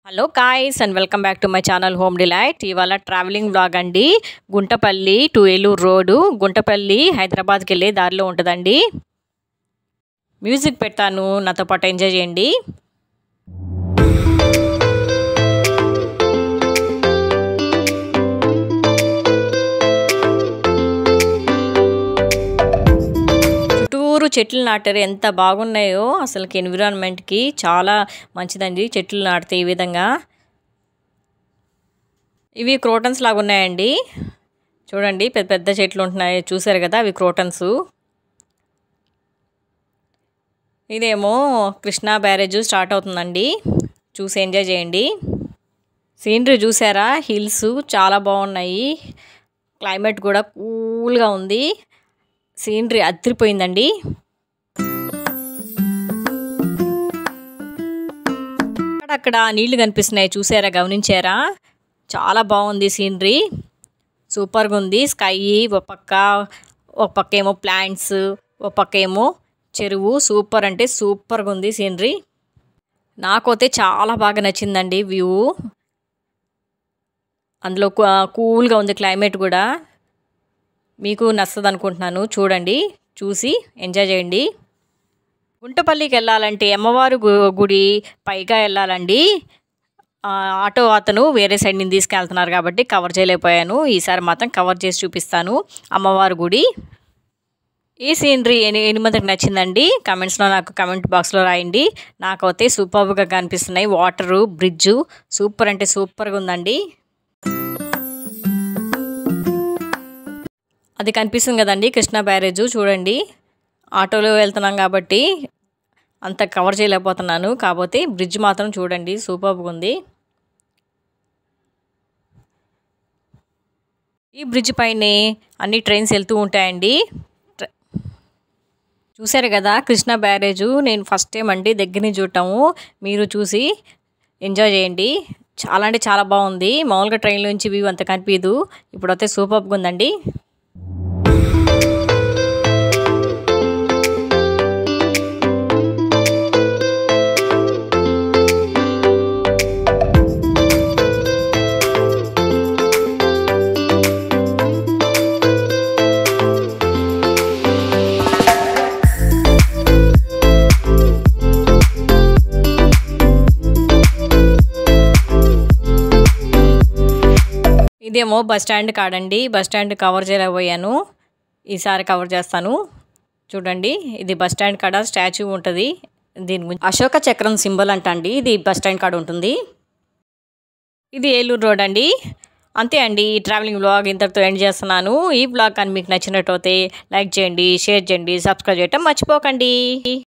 hello guys and welcome back to my channel home delight ఇవాళ travelling vlog అండి Guntapalli to Eluru road Guntapalli హైదరాబాద్కి వెళ్ళే దారిలో ఉంటుందండి మ్యూజిక్ పెడతాను నాతో పాటు ఎంజాయ్ చేయండి చుట్టూరు చెట్లు నాటారు ఎంత బాగున్నాయో అసలుకి ఎన్విరాన్మెంట్కి చాలా మంచిదండి చెట్లు నాటితే ఈ విధంగా ఇవి క్రోటన్స్ లాగా ఉన్నాయండి చూడండి పెద్ద పెద్ద చెట్లు ఉంటున్నాయి చూసారు కదా అవి క్రోటన్స్ ఇదేమో కృష్ణా బ్యారేజ్ స్టార్ట్ అవుతుందండి చూసి ఎంజాయ్ చేయండి సీనరీ చూసారా హిల్స్ చాలా బాగున్నాయి క్లైమేట్ కూడా కూల్గా ఉంది సీనరీ అదిరిపోయిందండి అక్కడ నీళ్లు కనిపిస్తున్నాయి చూసారా గమనించారా చాలా బాగుంది సీనరీ సూపర్గా ఉంది స్కై ఒక పక్క ఒక పక్క ఏమో ప్లాంట్స్ ఒక పక్క ఏమో చెరువు సూపర్ అంటే సూపర్గా ఉంది సీనరీ నాకైతే చాలా బాగా నచ్చిందండి వ్యూ అందులో కూల్గా ఉంది క్లైమేట్ కూడా మీకు నచ్చదు అనుకుంటున్నాను చూడండి చూసి ఎంజాయ్ చేయండి గుంటపల్లికి వెళ్ళాలంటే అమ్మవారు గుడి పైగా వెళ్ళాలండి ఆటో అతను వేరే సైడ్ నుంచి తీసుకెళ్తున్నారు కాబట్టి కవర్ చేయలేకపోయాను ఈసారి మాత్రం కవర్ చేసి చూపిస్తాను అమ్మవారి గుడి ఈ సీనరీ ఎన్ని ఎన్ని మందికి నచ్చిందండి కమెంట్స్లో నాకు కమెంట్ బాక్స్లో రాయండి నాకైతే సూపర్గా కనిపిస్తున్నాయి వాటరు బ్రిడ్జు సూపర్ అంటే సూపర్గా ఉందండి అది కనిపిస్తుంది కదండి కృష్ణా బ్యారేజ్ చూడండి ఆటోలో వెళ్తున్నాం కాబట్టి అంత కవర్ చేయలేకపోతున్నాను కాకపోతే బ్రిడ్జ్ మాత్రం చూడండి సూపర్గా ఉంది ఈ బ్రిడ్జ్ పైనే అన్ని ట్రైన్స్ వెళ్తూ ఉంటాయండి చూసారు కదా కృష్ణా బ్యారేజు నేను ఫస్ట్ టైం అండి దగ్గర నుంచి చూడటము మీరు చూసి ఎంజాయ్ చేయండి చాలా అంటే చాలా బాగుంది మామూలుగా ట్రైన్లో నుంచి వ్యూ అంత కనిపించదు ఇప్పుడైతే సూపర్గా ఉందండి ఇదేమో బస్ స్టాండ్ కాడండి బస్ స్టాండ్ కవర్ చేయలేకపోయాను ఈసారి కవర్ చేస్తాను చూడండి ఇది బస్ స్టాండ్ కాడ స్టాచ్యూ ఉంటుంది దీని గురించి అశోక చక్రం సింబల్ అంట అండి ఇది బస్ స్టాండ్ కాడ ఉంటుంది ఇది ఏలూరు రోడ్ అండి అంతే అండి ఈ ట్రావెలింగ్ బ్లాగ్ ఇంతటితో ఎండ్ చేస్తున్నాను ఈ బ్లాగ్ కానీ మీకు నచ్చినట్టయితే లైక్ చేయండి షేర్ చేయండి సబ్స్క్రైబ్ చేయటం మర్చిపోకండి